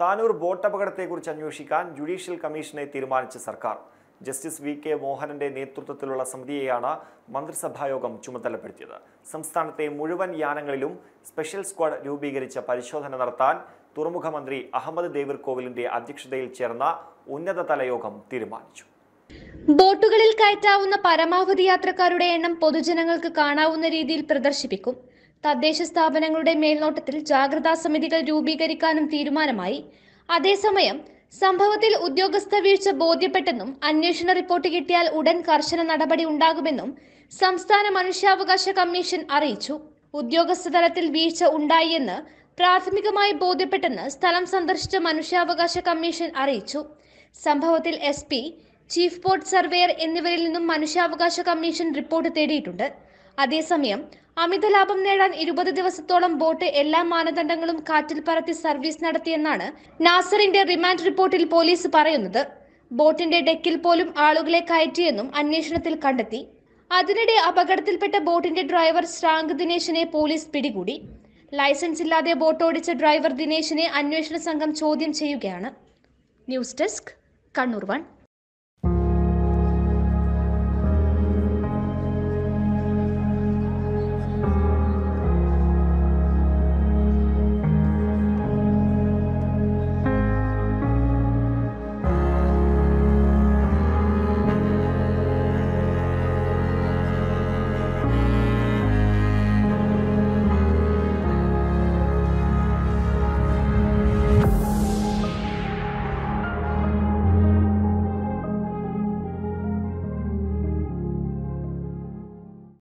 Tanur boat അപകടത്തെക്കുറിച്ച് അന്വേഷിക്കാൻ judicial കമ്മീഷനെ തീരുമാനിച്ച സർക്കാർ ജസ്റ്റിസ് വി കെ മോഹനന്റെ നേതൃത്വത്തിലുള്ള സമിതിയെയാണ് മന്ത്രിസഭായോഗം ചുമതലപ്പെടുത്തിയത് സംസ്ഥാനത്തെ മുഴുവൻ യാനങ്ങളിലും സ്പെഷ്യൽ സ്ക്വാഡ് രൂപീകരിച്ച പരിശോധന നടത്താൻ തുറമുഖ മന്ത്രി അഹമ്മദ് ദേവിർകോവിലിന്റെ അധ്യക്ഷതയിൽ ചേർന്ന ഉന്നതതല യോഗം തീരുമാനിച്ചു ബോട്ടുകളിൽ കയറ്റാവുന്ന പരമാവധി യാത്രക്കാരുടെ എണ്ണം പൊതുജനങ്ങൾക്ക് കാണാവുന്ന രീതിയിൽ പ്രദർശിപ്പിക്കും തദ്ദേശ സ്ഥാപനങ്ങളുടെ മേൽനോട്ടത്തിൽ ജാഗ്രതാ സമിതികൾ രൂപീകരിക്കാനും തീരുമാനമായി അതേസമയം സംഭവത്തിൽ ഉദ്യോഗസ്ഥ വീഴ്ച ബോധ്യപ്പെട്ടെന്നും അന്വേഷണ റിപ്പോർട്ട് കിട്ടിയാൽ ഉടൻ കർശന നടപടി ഉണ്ടാകുമെന്നും സംസ്ഥാന മനുഷ്യാവകാശ കമ്മീഷൻ അറിയിച്ചു ഉദ്യോഗസ്ഥ തലത്തിൽ വീഴ്ച ഉണ്ടായി എന്ന് പ്രാഥമികമായി ബോധ്യപ്പെട്ടെന്ന് സ്ഥലം സന്ദർശിച്ച മനുഷ്യാവകാശ കമ്മീഷൻ അറിയിച്ചു സംഭവത്തിൽ S P chief port surveyor എന്നിവരിൽ നിന്നും മനുഷ്യാവകാശ കമ്മീഷൻ റിപ്പോർട്ട് തേടിയിട്ടുണ്ട് അതേസമയം അമിത ലാഭം നേടാൻ ഇരുപത് ദിവസത്തോളം ബോട്ട് എല്ലാ മാനദണ്ഡങ്ങളും കാറ്റിൽ പറത്തി സർവീസ് നടത്തിയെന്നാണ് നാസറിന്റെ റിമാൻഡ് റിപ്പോർട്ടിൽ പോലീസ് പറയുന്നത് ബോട്ടിന്റെ ഡെക്കിൽ പോലും ആളുകളെ കയറ്റിയെന്നും അന്വേഷണത്തിൽ കണ്ടെത്തി അതിനിടെ അപകടത്തിൽപ്പെട്ട ബോട്ടിന്റെ ഡ്രൈവർ ശ്രാങ്ക് ദിനേശിനെ പോലീസ് പിടികൂടി ലൈസൻസ് ഇല്ലാതെ ബോട്ട് ഓടിച്ച ഡ്രൈവർ ദിനേശിനെ അന്വേഷണ സംഘം ചോദ്യം ചെയ്യുകയാണ് ന്യൂസ് ഡെസ്ക് കണ്ണൂർ വൺ